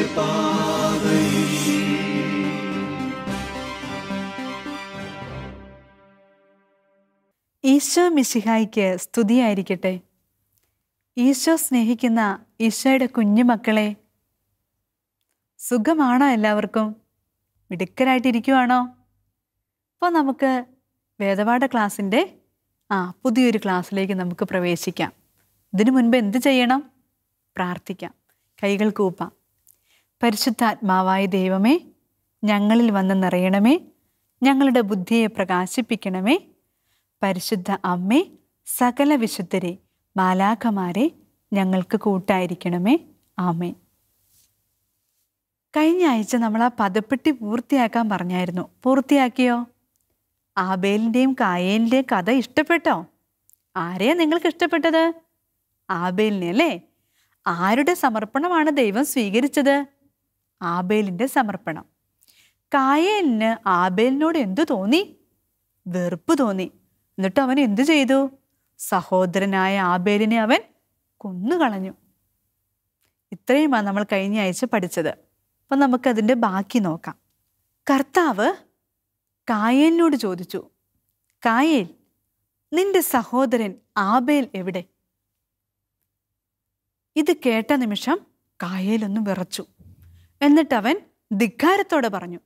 ഈശോ മിശിഹായിക്ക് സ്തുതിയായിരിക്കട്ടെ ഈശോ സ്നേഹിക്കുന്ന ഈശോയുടെ കുഞ്ഞുമക്കളെ സുഖമാണോ എല്ലാവർക്കും മിടുക്കരായിട്ടിരിക്കുവാണോ അപ്പോൾ നമുക്ക് വേദപാഠ ക്ലാസ്സിൻ്റെ ആ പുതിയൊരു ക്ലാസ്സിലേക്ക് നമുക്ക് പ്രവേശിക്കാം ഇതിനു മുൻപ് എന്ത് ചെയ്യണം പ്രാർത്ഥിക്കാം കൈകൾ കൂപ്പാം പരിശുദ്ധാത്മാവായ ദൈവമേ ഞങ്ങളിൽ വന്ന് നിറയണമേ ഞങ്ങളുടെ ബുദ്ധിയെ പ്രകാശിപ്പിക്കണമേ പരിശുദ്ധ അമ്മേ സകല വിശുദ്ധരെ മാലാഖമാരെ ഞങ്ങൾക്ക് കൂട്ടായിരിക്കണമേ ആമേ കഴിഞ്ഞ ആഴ്ച നമ്മൾ ആ പദപ്പെട്ടി പൂർത്തിയാക്കാൻ പറഞ്ഞായിരുന്നു പൂർത്തിയാക്കിയോ ആബേലിൻ്റെയും കായേലിൻ്റെയും കഥ ഇഷ്ടപ്പെട്ടോ ആരെയാ നിങ്ങൾക്ക് ഇഷ്ടപ്പെട്ടത് ആബേലിനെ അല്ലേ ആരുടെ സമർപ്പണമാണ് ദൈവം സ്വീകരിച്ചത് ആബേലിൻ്റെ സമർപ്പണം കായേലിന് ആബേലിനോട് എന്തു തോന്നി വെറുപ്പ് തോന്നി എന്നിട്ട് അവൻ എന്തു ചെയ്തു സഹോദരനായ ആബേലിനെ അവൻ കൊന്നുകളഞ്ഞു ഇത്രയുമാണ് നമ്മൾ കഴിഞ്ഞ ആഴ്ച പഠിച്ചത് അപ്പം നമുക്കതിൻ്റെ ബാക്കി നോക്കാം കർത്താവ് കായേലിനോട് ചോദിച്ചു കായേൽ നിന്റെ സഹോദരൻ ആബേൽ എവിടെ ഇത് കേട്ട നിമിഷം കായേലൊന്ന് വിറച്ചു എന്നിട്ട് അവൻ ധിക്കാരത്തോടെ പറഞ്ഞു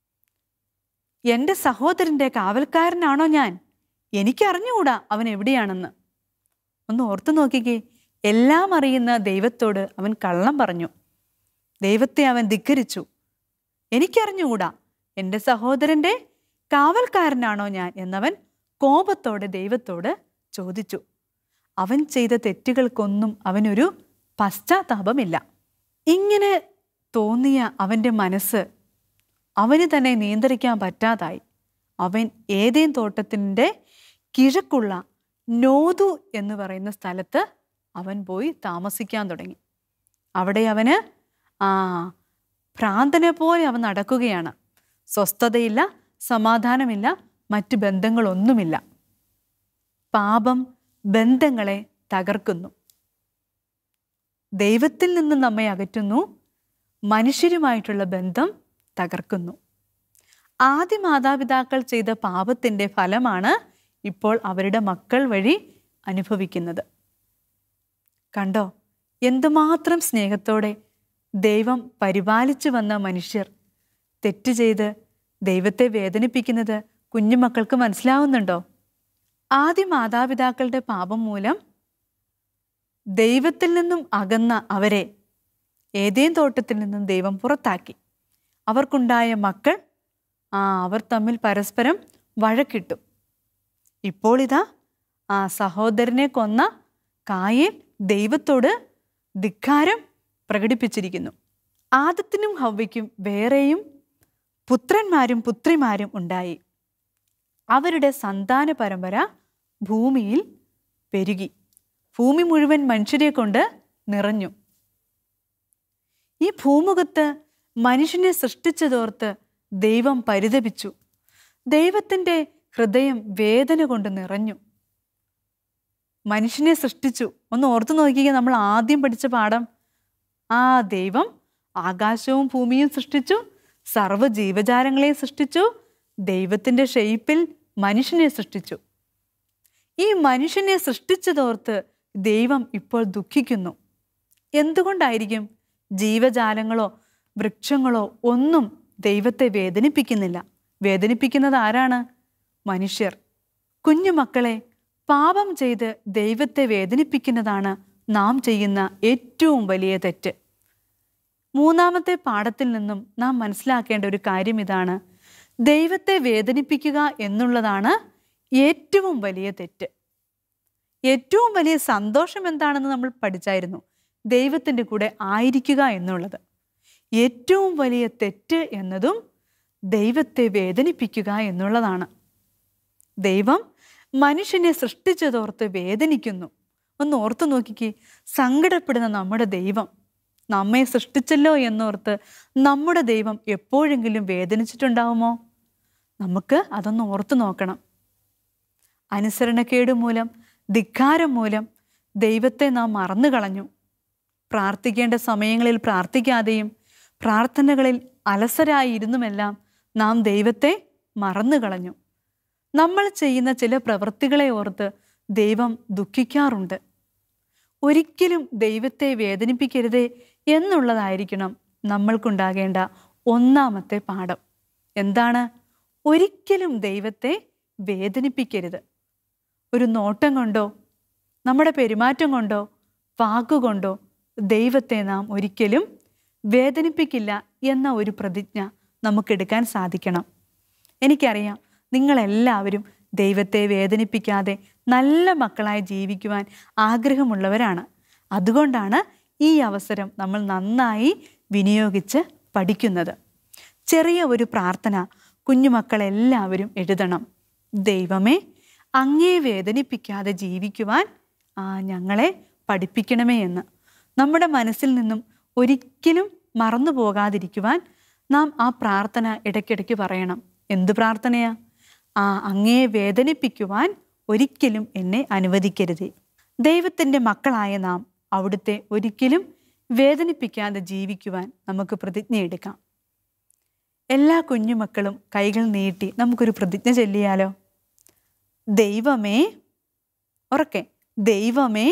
എൻ്റെ സഹോദരൻ്റെ കാവൽക്കാരനാണോ ഞാൻ എനിക്കറിഞ്ഞുകൂടാ അവൻ എവിടെയാണെന്ന് ഒന്ന് ഓർത്തു നോക്കിക്കേ എല്ലാം അറിയുന്ന ദൈവത്തോട് അവൻ കള്ളം പറഞ്ഞു ദൈവത്തെ അവൻ ധിക്കരിച്ചു എനിക്കറിഞ്ഞുകൂടാ എൻ്റെ സഹോദരൻ്റെ കാവൽക്കാരനാണോ ഞാൻ എന്നവൻ കോപത്തോടെ ദൈവത്തോട് ചോദിച്ചു അവൻ ചെയ്ത തെറ്റുകൾക്കൊന്നും അവനൊരു പശ്ചാത്താപമില്ല ഇങ്ങനെ തോന്നിയ അവൻ്റെ മനസ്സ് അവന് തന്നെ നിയന്ത്രിക്കാൻ പറ്റാതായി അവൻ ഏതേൻ തോട്ടത്തിൻ്റെ കിഴക്കുള്ള നോതു എന്ന് പറയുന്ന സ്ഥലത്ത് അവൻ പോയി താമസിക്കാൻ തുടങ്ങി അവിടെ അവന് ആ ഭ്രാന്തനെ പോലെ അവൻ നടക്കുകയാണ് സ്വസ്ഥതയില്ല സമാധാനമില്ല മറ്റു ബന്ധങ്ങളൊന്നുമില്ല പാപം ബന്ധങ്ങളെ തകർക്കുന്നു ദൈവത്തിൽ നിന്ന് നമ്മെ അകറ്റുന്നു മനുഷ്യരുമായിട്ടുള്ള ബന്ധം തകർക്കുന്നു ആദ്യ മാതാപിതാക്കൾ ചെയ്ത പാപത്തിൻ്റെ ഫലമാണ് ഇപ്പോൾ അവരുടെ മക്കൾ വഴി അനുഭവിക്കുന്നത് കണ്ടോ എന്തുമാത്രം സ്നേഹത്തോടെ ദൈവം പരിപാലിച്ചു വന്ന മനുഷ്യർ തെറ്റ് ചെയ്ത് ദൈവത്തെ വേദനിപ്പിക്കുന്നത് കുഞ്ഞുമക്കൾക്ക് മനസ്സിലാവുന്നുണ്ടോ ആദ്യ മാതാപിതാക്കളുടെ പാപം മൂലം ദൈവത്തിൽ നിന്നും അകന്ന അവരെ ഏതേം തോട്ടത്തിൽ നിന്നും ദൈവം പുറത്താക്കി അവർക്കുണ്ടായ മക്കൾ ആ അവർ തമ്മിൽ പരസ്പരം വഴക്കിട്ടു ഇപ്പോൾ ഇതാ ആ സഹോദരനെ കൊന്ന കായേൻ ദൈവത്തോട് ധിക്കാരം പ്രകടിപ്പിച്ചിരിക്കുന്നു ആദത്തിനും ഹവ്വയ്ക്കും വേറെയും പുത്രന്മാരും പുത്രിമാരും ഉണ്ടായി അവരുടെ സന്താന പരമ്പര ഭൂമിയിൽ പെരുകി ഭൂമി മുഴുവൻ മനുഷ്യരെ കൊണ്ട് നിറഞ്ഞു ഈ ഭൂമുഖത്ത് മനുഷ്യനെ സൃഷ്ടിച്ചതോർത്ത് ദൈവം പരിതപിച്ചു ദൈവത്തിൻ്റെ ഹൃദയം വേദന കൊണ്ട് നിറഞ്ഞു മനുഷ്യനെ സൃഷ്ടിച്ചു ഒന്ന് ഓർത്തു നോക്കിക്കുക നമ്മൾ ആദ്യം പഠിച്ച പാഠം ആ ദൈവം ആകാശവും ഭൂമിയും സൃഷ്ടിച്ചു സർവ്വ ജീവജാലങ്ങളെയും സൃഷ്ടിച്ചു ദൈവത്തിൻ്റെ ഷെയ്പ്പിൽ മനുഷ്യനെ സൃഷ്ടിച്ചു ഈ മനുഷ്യനെ സൃഷ്ടിച്ചതോർത്ത് ദൈവം ഇപ്പോൾ ദുഃഖിക്കുന്നു എന്തുകൊണ്ടായിരിക്കും ജീവജാലങ്ങളോ വൃക്ഷങ്ങളോ ഒന്നും ദൈവത്തെ വേദനിപ്പിക്കുന്നില്ല വേദനിപ്പിക്കുന്നത് ആരാണ് മനുഷ്യർ കുഞ്ഞുമക്കളെ പാപം ചെയ്ത് ദൈവത്തെ വേദനിപ്പിക്കുന്നതാണ് നാം ചെയ്യുന്ന ഏറ്റവും വലിയ തെറ്റ് മൂന്നാമത്തെ പാഠത്തിൽ നിന്നും നാം മനസ്സിലാക്കേണ്ട ഒരു കാര്യം ഇതാണ് ദൈവത്തെ വേദനിപ്പിക്കുക എന്നുള്ളതാണ് ഏറ്റവും വലിയ തെറ്റ് ഏറ്റവും വലിയ സന്തോഷം എന്താണെന്ന് നമ്മൾ പഠിച്ചായിരുന്നു ദൈവത്തിൻ്റെ കൂടെ ആയിരിക്കുക എന്നുള്ളത് ഏറ്റവും വലിയ തെറ്റ് എന്നതും ദൈവത്തെ വേദനിപ്പിക്കുക എന്നുള്ളതാണ് ദൈവം മനുഷ്യനെ സൃഷ്ടിച്ചതോർത്ത് വേദനിക്കുന്നു ഒന്ന് ഓർത്തു നോക്കിക്കേ സങ്കടപ്പെടുന്ന നമ്മുടെ ദൈവം നമ്മെ സൃഷ്ടിച്ചല്ലോ എന്നോർത്ത് നമ്മുടെ ദൈവം എപ്പോഴെങ്കിലും വേദനിച്ചിട്ടുണ്ടാവുമോ നമുക്ക് അതൊന്ന് ഓർത്തു നോക്കണം അനുസരണക്കേട് മൂലം ധിക്കാരം മൂലം ദൈവത്തെ നാം മറന്നു കളഞ്ഞു പ്രാർത്ഥിക്കേണ്ട സമയങ്ങളിൽ പ്രാർത്ഥിക്കാതെയും പ്രാർത്ഥനകളിൽ അലസരായിരുന്നുമെല്ലാം നാം ദൈവത്തെ മറന്നു കളഞ്ഞു നമ്മൾ ചെയ്യുന്ന ചില പ്രവൃത്തികളെ ഓർത്ത് ദൈവം ദുഃഖിക്കാറുണ്ട് ഒരിക്കലും ദൈവത്തെ വേദനിപ്പിക്കരുതേ എന്നുള്ളതായിരിക്കണം നമ്മൾക്കുണ്ടാകേണ്ട ഒന്നാമത്തെ പാഠം എന്താണ് ഒരിക്കലും ദൈവത്തെ വേദനിപ്പിക്കരുത് ഒരു നോട്ടം കൊണ്ടോ നമ്മുടെ പെരുമാറ്റം കൊണ്ടോ വാക്കുകൊണ്ടോ ദൈവത്തെ നാം ഒരിക്കലും വേദനിപ്പിക്കില്ല എന്ന ഒരു പ്രതിജ്ഞ നമുക്കെടുക്കാൻ സാധിക്കണം എനിക്കറിയാം നിങ്ങളെല്ലാവരും ദൈവത്തെ വേദനിപ്പിക്കാതെ നല്ല മക്കളായി ജീവിക്കുവാൻ ആഗ്രഹമുള്ളവരാണ് അതുകൊണ്ടാണ് ഈ അവസരം നമ്മൾ നന്നായി വിനിയോഗിച്ച് പഠിക്കുന്നത് ചെറിയ ഒരു പ്രാർത്ഥന കുഞ്ഞുമക്കളെല്ലാവരും എഴുതണം ദൈവമേ അങ്ങേ വേദനിപ്പിക്കാതെ ജീവിക്കുവാൻ ആ ഞങ്ങളെ പഠിപ്പിക്കണമേ എന്ന് നമ്മുടെ മനസ്സിൽ നിന്നും ഒരിക്കലും മറന്നു പോകാതിരിക്കുവാൻ നാം ആ പ്രാർത്ഥന ഇടയ്ക്കിടയ്ക്ക് പറയണം എന്ത് പ്രാർത്ഥനയാ ആ അങ്ങേ വേദനിപ്പിക്കുവാൻ ഒരിക്കലും എന്നെ അനുവദിക്കരുതേ ദൈവത്തിൻ്റെ മക്കളായ നാം അവിടുത്തെ ഒരിക്കലും വേദനിപ്പിക്കാതെ ജീവിക്കുവാൻ നമുക്ക് പ്രതിജ്ഞയെടുക്കാം എല്ലാ കുഞ്ഞുമക്കളും കൈകൾ നീട്ടി നമുക്കൊരു പ്രതിജ്ഞ ചൊല്ലിയാലോ ദൈവമേ ഉറക്കെ ദൈവമേ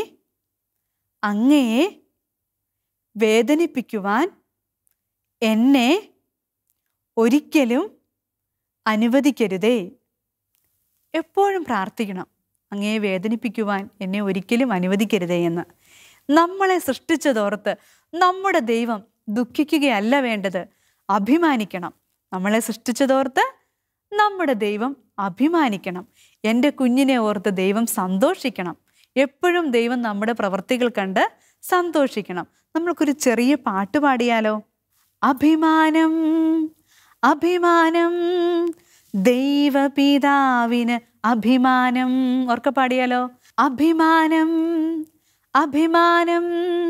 അങ്ങയെ വേദനിപ്പിക്കുവാൻ എന്നെ ഒരിക്കലും അനുവദിക്കരുതേ എപ്പോഴും പ്രാർത്ഥിക്കണം അങ്ങയെ വേദനിപ്പിക്കുവാൻ എന്നെ ഒരിക്കലും അനുവദിക്കരുതേ എന്ന് നമ്മളെ സൃഷ്ടിച്ചതോർത്ത് നമ്മുടെ ദൈവം ദുഃഖിക്കുകയല്ല വേണ്ടത് അഭിമാനിക്കണം നമ്മളെ സൃഷ്ടിച്ചതോർത്ത് നമ്മുടെ ദൈവം അഭിമാനിക്കണം എൻ്റെ കുഞ്ഞിനെ ഓർത്ത് ദൈവം സന്തോഷിക്കണം എപ്പോഴും ദൈവം നമ്മുടെ പ്രവൃത്തികൾ കണ്ട് സന്തോഷിക്കണം നമ്മൾക്കൊരു ചെറിയ പാട്ട് പാടിയാലോ അഭിമാനം അഭിമാനം ദൈവപിതാവിന് അഭിമാനം ഓർക്ക പാടിയാലോ അഭിമാനം അഭിമാനം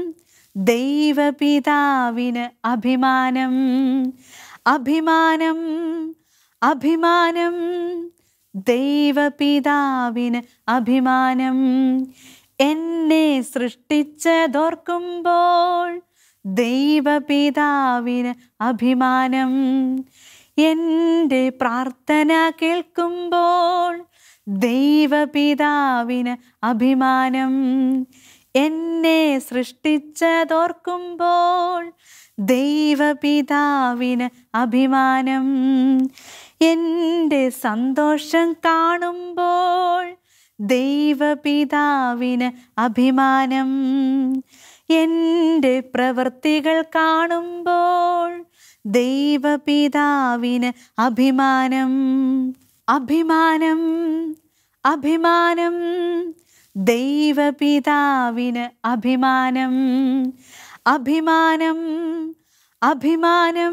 ദൈവപിതാവിന് അഭിമാനം അഭിമാനം അഭിമാനം ദൈവപിതാവിന് അഭിമാനം എന്നെ സൃഷ്ടിച്ചതോർക്കുമ്പോൾ ദൈവപിതാവിന് അഭിമാനം എൻ്റെ പ്രാർത്ഥന കേൾക്കുമ്പോൾ ദൈവപിതാവിന് അഭിമാനം എന്നെ സൃഷ്ടിച്ചതോർക്കുമ്പോൾ ദൈവപിതാവിന് അഭിമാനം എൻ്റെ സന്തോഷം കാണുമ്പോൾ ദൈവപിതാവിന് അഭിമാനം എൻ്റെ പ്രവൃത്തികൾ കാണുമ്പോൾ ദൈവപിതാവിന് അഭിമാനം അഭിമാനം അഭിമാനം ദൈവപിതാവിന് അഭിമാനം അഭിമാനം അഭിമാനം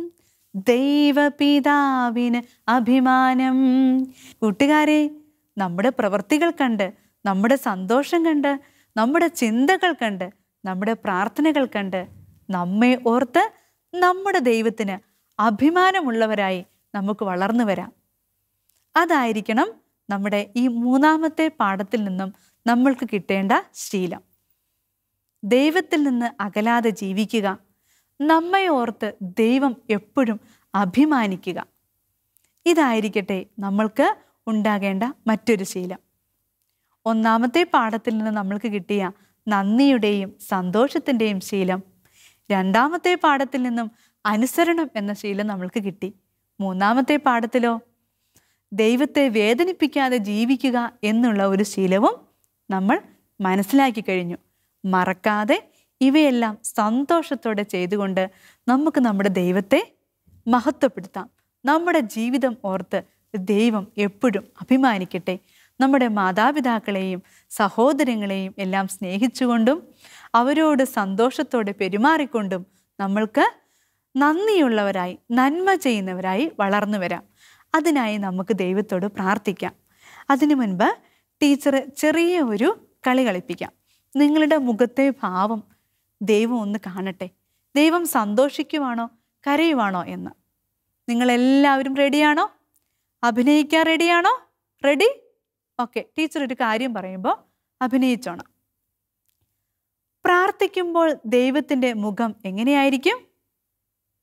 ദൈവപിതാവിന് അഭിമാനം കൂട്ടുകാരെ നമ്മുടെ പ്രവൃത്തികൾ കണ്ട് നമ്മുടെ സന്തോഷം കണ്ട് നമ്മുടെ ചിന്തകൾ കണ്ട് നമ്മുടെ പ്രാർത്ഥനകൾ കണ്ട് നമ്മെ ഓർത്ത് നമ്മുടെ ദൈവത്തിന് അഭിമാനമുള്ളവരായി നമുക്ക് വളർന്നു വരാം അതായിരിക്കണം നമ്മുടെ ഈ മൂന്നാമത്തെ പാഠത്തിൽ നിന്നും നമ്മൾക്ക് കിട്ടേണ്ട ശീലം ദൈവത്തിൽ നിന്ന് അകലാതെ ജീവിക്കുക നമ്മെ ഓർത്ത് ദൈവം എപ്പോഴും അഭിമാനിക്കുക ഇതായിരിക്കട്ടെ നമ്മൾക്ക് ഉണ്ടാകേണ്ട മറ്റൊരു ശീലം ഒന്നാമത്തെ പാഠത്തിൽ നിന്ന് നമ്മൾക്ക് കിട്ടിയ നന്ദിയുടെയും സന്തോഷത്തിൻ്റെയും ശീലം രണ്ടാമത്തെ പാഠത്തിൽ നിന്നും അനുസരണം എന്ന ശീലം നമ്മൾക്ക് കിട്ടി മൂന്നാമത്തെ പാഠത്തിലോ ദൈവത്തെ വേദനിപ്പിക്കാതെ ജീവിക്കുക എന്നുള്ള ഒരു ശീലവും നമ്മൾ മനസ്സിലാക്കി കഴിഞ്ഞു മറക്കാതെ ഇവയെല്ലാം സന്തോഷത്തോടെ ചെയ്തുകൊണ്ട് നമുക്ക് നമ്മുടെ ദൈവത്തെ മഹത്വപ്പെടുത്താം നമ്മുടെ ജീവിതം ഓർത്ത് ദൈവം എപ്പോഴും അഭിമാനിക്കട്ടെ നമ്മുടെ മാതാപിതാക്കളെയും സഹോദരങ്ങളെയും എല്ലാം സ്നേഹിച്ചുകൊണ്ടും അവരോട് സന്തോഷത്തോടെ പെരുമാറിക്കൊണ്ടും നമ്മൾക്ക് നന്ദിയുള്ളവരായി നന്മ ചെയ്യുന്നവരായി വളർന്നു വരാം അതിനായി നമുക്ക് ദൈവത്തോട് പ്രാർത്ഥിക്കാം അതിനു മുൻപ് ടീച്ചർ ചെറിയ ഒരു കളി കളിപ്പിക്കാം നിങ്ങളുടെ മുഖത്തെ ഭാവം ദൈവം ഒന്ന് കാണട്ടെ ദൈവം സന്തോഷിക്കുവാണോ കരയുവാണോ എന്ന് നിങ്ങളെല്ലാവരും റെഡിയാണോ അഭിനയിക്കാൻ റെഡിയാണോ റെഡി ഓക്കെ ടീച്ചർ ഒരു കാര്യം പറയുമ്പോൾ അഭിനയിച്ചോണം പ്രാർത്ഥിക്കുമ്പോൾ ദൈവത്തിൻ്റെ മുഖം എങ്ങനെയായിരിക്കും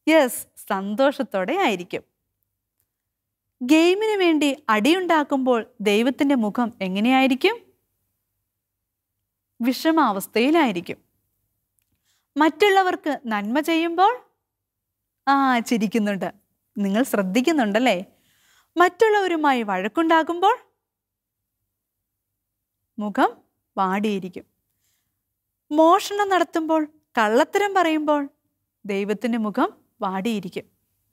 യെസ് സന്തോഷത്തോടെ ആയിരിക്കും ഗെയിമിന് വേണ്ടി അടിയുണ്ടാക്കുമ്പോൾ ദൈവത്തിൻ്റെ മുഖം എങ്ങനെയായിരിക്കും വിഷമാവസ്ഥയിലായിരിക്കും മറ്റുള്ളവർക്ക് നന്മ ചെയ്യുമ്പോൾ ആ ചിരിക്കുന്നുണ്ട് നിങ്ങൾ ശ്രദ്ധിക്കുന്നുണ്ടല്ലേ മറ്റുള്ളവരുമായി വഴക്കുണ്ടാകുമ്പോൾ മുഖം വാടിയിരിക്കും മോഷണം നടത്തുമ്പോൾ കള്ളത്തരം പറയുമ്പോൾ ദൈവത്തിൻ്റെ മുഖം വാടിയിരിക്കും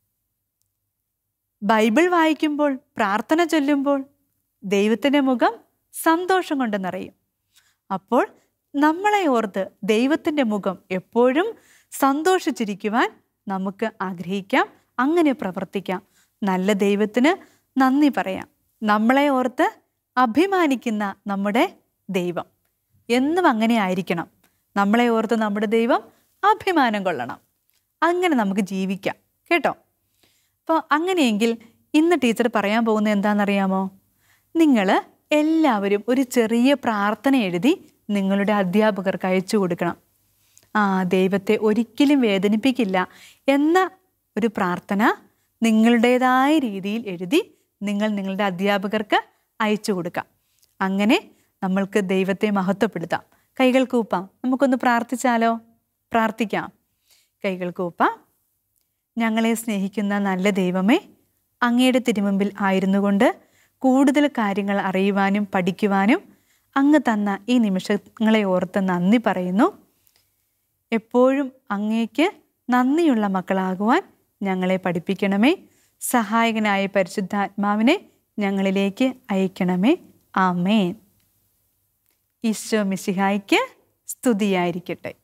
ബൈബിൾ വായിക്കുമ്പോൾ പ്രാർത്ഥന ചൊല്ലുമ്പോൾ ദൈവത്തിൻ്റെ മുഖം സന്തോഷം കൊണ്ട് നിറയും അപ്പോൾ നമ്മളെ ഓർത്ത് ദൈവത്തിൻ്റെ മുഖം എപ്പോഴും സന്തോഷിച്ചിരിക്കുവാൻ നമുക്ക് ആഗ്രഹിക്കാം അങ്ങനെ പ്രവർത്തിക്കാം നല്ല ദൈവത്തിന് നന്ദി പറയാം നമ്മളെ ഓർത്ത് അഭിമാനിക്കുന്ന നമ്മുടെ ദൈവം എന്നും അങ്ങനെ ആയിരിക്കണം നമ്മളെ ഓർത്ത് നമ്മുടെ ദൈവം അഭിമാനം കൊള്ളണം അങ്ങനെ നമുക്ക് ജീവിക്കാം കേട്ടോ അപ്പോൾ അങ്ങനെയെങ്കിൽ ഇന്ന് ടീച്ചർ പറയാൻ പോകുന്നത് എന്താണെന്നറിയാമോ നിങ്ങൾ എല്ലാവരും ഒരു ചെറിയ പ്രാർത്ഥന എഴുതി നിങ്ങളുടെ അധ്യാപകർക്ക് അയച്ചു കൊടുക്കണം ആ ദൈവത്തെ ഒരിക്കലും വേദനിപ്പിക്കില്ല എന്ന ഒരു പ്രാർത്ഥന നിങ്ങളുടേതായ രീതിയിൽ എഴുതി നിങ്ങൾ നിങ്ങളുടെ അധ്യാപകർക്ക് അയച്ചു കൊടുക്കാം അങ്ങനെ നമ്മൾക്ക് ദൈവത്തെ മഹത്വപ്പെടുത്താം കൈകൾ കൂപ്പാം നമുക്കൊന്ന് പ്രാർത്ഥിച്ചാലോ പ്രാർത്ഥിക്കാം കൈകൾ കൂപ്പാം ഞങ്ങളെ സ്നേഹിക്കുന്ന നല്ല ദൈവമേ അങ്ങയുടെ തിരുമുമ്പിൽ ആയിരുന്നുകൊണ്ട് കൂടുതൽ കാര്യങ്ങൾ അറിയുവാനും പഠിക്കുവാനും അങ്ങ് തന്ന ഈ നിമിഷങ്ങളെ ഓർത്ത് നന്ദി പറയുന്നു എപ്പോഴും അങ്ങേക്ക് നന്ദിയുള്ള മക്കളാകുവാൻ ഞങ്ങളെ പഠിപ്പിക്കണമേ സഹായകനായ പരിശുദ്ധാത്മാവിനെ ഞങ്ങളിലേക്ക് അയക്കണമേ ആമേൻ ഈശോ മിശിഹായ്ക്ക് സ്തുതിയായിരിക്കട്ടെ